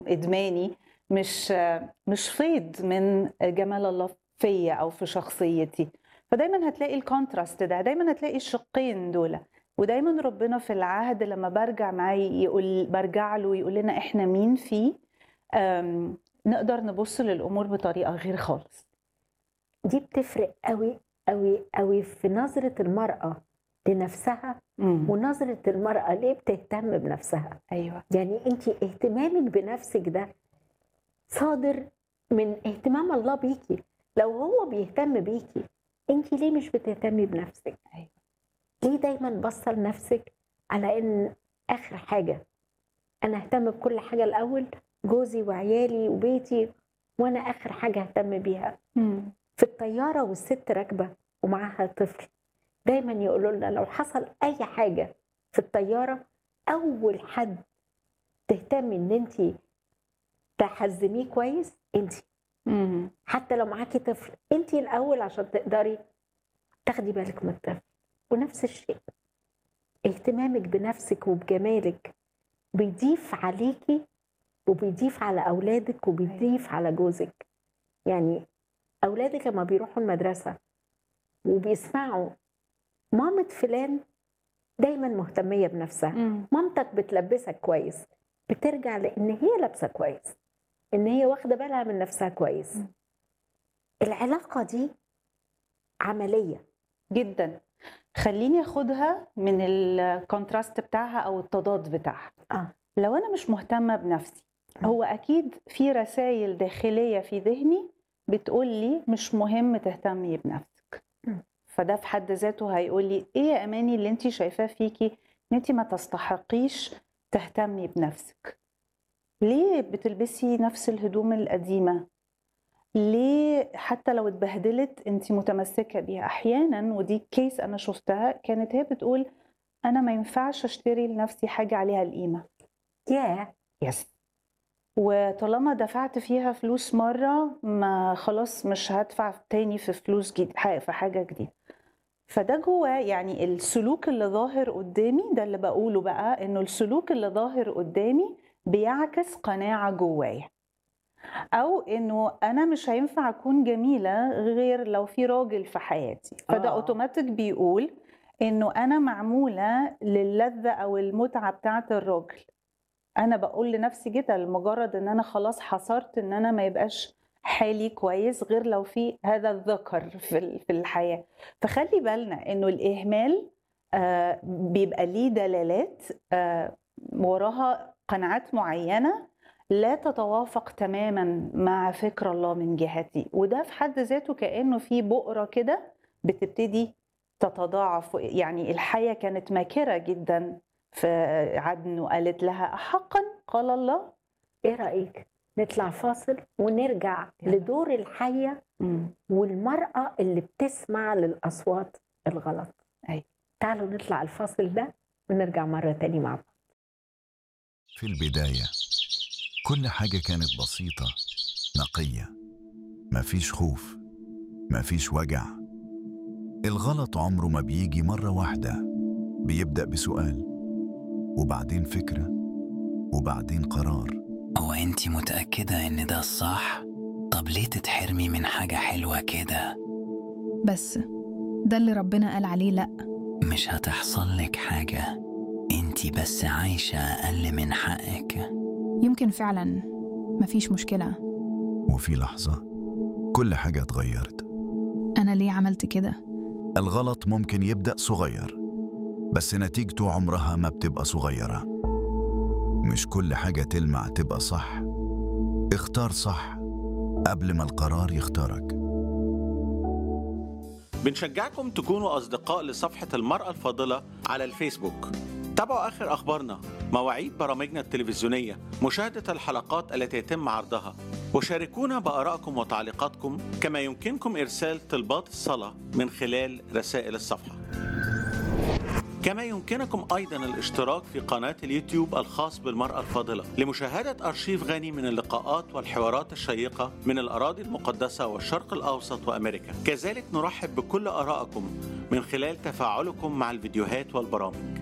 ادماني مش مش فيض من جمال الله فيا او في شخصيتي فدايما هتلاقي الكونتراست ده دايما هتلاقي الشقين دول ودايما ربنا في العهد لما برجع معاه يقول برجع له يقول لنا احنا مين فيه أم، نقدر نبص للامور بطريقه غير خالص دي بتفرق قوي قوي قوي في نظرة المرأة لنفسها مم. ونظرة المرأة ليه بتهتم بنفسها ايوه يعني انت اهتمامك بنفسك ده صادر من اهتمام الله بيكي لو هو بيهتم بيكي انت ليه مش بتهتمي بنفسك أيوة. ليه دايما باصه لنفسك على ان اخر حاجه انا اهتم بكل حاجه الاول جوزي وعيالي وبيتي وانا اخر حاجه اهتم بيها مم. في الطياره والست راكبه ومعاها طفل دايما يقولوا لنا لو حصل اي حاجه في الطياره اول حد تهتمي ان انت تحزميه كويس انت مم. حتى لو معاكي طفل انت الاول عشان تقدري تاخدي بالك من الطفل ونفس الشيء اهتمامك بنفسك وبجمالك بيضيف عليكي وبيضيف على اولادك وبيضيف على جوزك يعني اولادك لما بيروحوا المدرسه وبيسمعوا مامة فلان دايما مهتميه بنفسها مم. مامتك بتلبسك كويس بترجع لان هي لابسه كويس ان هي واخده بالها من نفسها كويس م. العلاقه دي عمليه جدا خليني اخدها من الكونتراست بتاعها او التضاد بتاعها اه لو انا مش مهتمه بنفسي هو اكيد في رسائل داخليه في ذهني بتقول لي مش مهم تهتمي بنفسك م. فده في حد ذاته هيقول لي ايه يا اماني اللي انت شايفاه فيكي ان انت ما تستحقيش تهتمي بنفسك ليه بتلبسي نفس الهدوم القديمه ليه حتى لو اتبهدلت انت متمسكه بيها احيانا ودي كيس انا شفتها كانت هي بتقول انا ما ينفعش اشتري لنفسي حاجه عليها القيمه ياه يس وطالما دفعت فيها فلوس مرة ما خلاص مش هدفع تاني في فلوس جديد في حاجة جديدة فده جواه يعني السلوك اللي ظاهر قدامي ده اللي بقوله بقى انه السلوك اللي ظاهر قدامي بيعكس قناعة جوايا او انه انا مش هينفع اكون جميلة غير لو في راجل في حياتي فده آه. اوتوماتيك بيقول انه انا معمولة للذة او المتعة بتاعت الراجل انا بقول لنفسي كده لمجرد ان انا خلاص حصرت ان انا ما يبقاش حالي كويس غير لو في هذا الذكر في ال- في الحياه فخلي بالنا انه الاهمال آه، بيبقى ليه دلالات آه، وراها قناعات معينه لا تتوافق تماما مع فكر الله من جهتي وده في حد ذاته كانه في بؤره كده بتبتدي تتضاعف يعني الحياه كانت ماكره جدا في عدن وقالت لها أحقا قال الله ايه رايك نطلع فاصل ونرجع يلا. لدور الحيه والمراه اللي بتسمع للاصوات الغلط أيوة. تعالوا نطلع الفاصل ده ونرجع مره تاني مع بعض في البداية كل حاجة كانت بسيطة نقية مفيش خوف مفيش وجع الغلط عمره ما بيجي مرة واحدة بيبدأ بسؤال وبعدين فكرة وبعدين قرار هو انت متأكدة ان ده الصح؟ طب ليه تتحرمي من حاجة حلوة كده؟ بس ده اللي ربنا قال عليه لأ مش هتحصل لك حاجة انت بس عايشة أقل من حقك يمكن فعلا مفيش مشكلة وفي لحظة كل حاجة اتغيرت أنا ليه عملت كده الغلط ممكن يبدأ صغير بس نتيجته عمرها ما بتبقى صغيرة مش كل حاجة تلمع تبقى صح اختار صح قبل ما القرار يختارك بنشجعكم تكونوا أصدقاء لصفحة المرأة الفاضلة على الفيسبوك تابعوا آخر أخبارنا مواعيد برامجنا التلفزيونية مشاهدة الحلقات التي يتم عرضها وشاركونا بآرائكم وتعليقاتكم كما يمكنكم إرسال طلبات الصلاة من خلال رسائل الصفحة كما يمكنكم أيضا الاشتراك في قناة اليوتيوب الخاص بالمرأة الفاضلة لمشاهدة أرشيف غني من اللقاءات والحوارات الشيقة من الأراضي المقدسة والشرق الأوسط وأمريكا كذلك نرحب بكل آرائكم من خلال تفاعلكم مع الفيديوهات والبرامج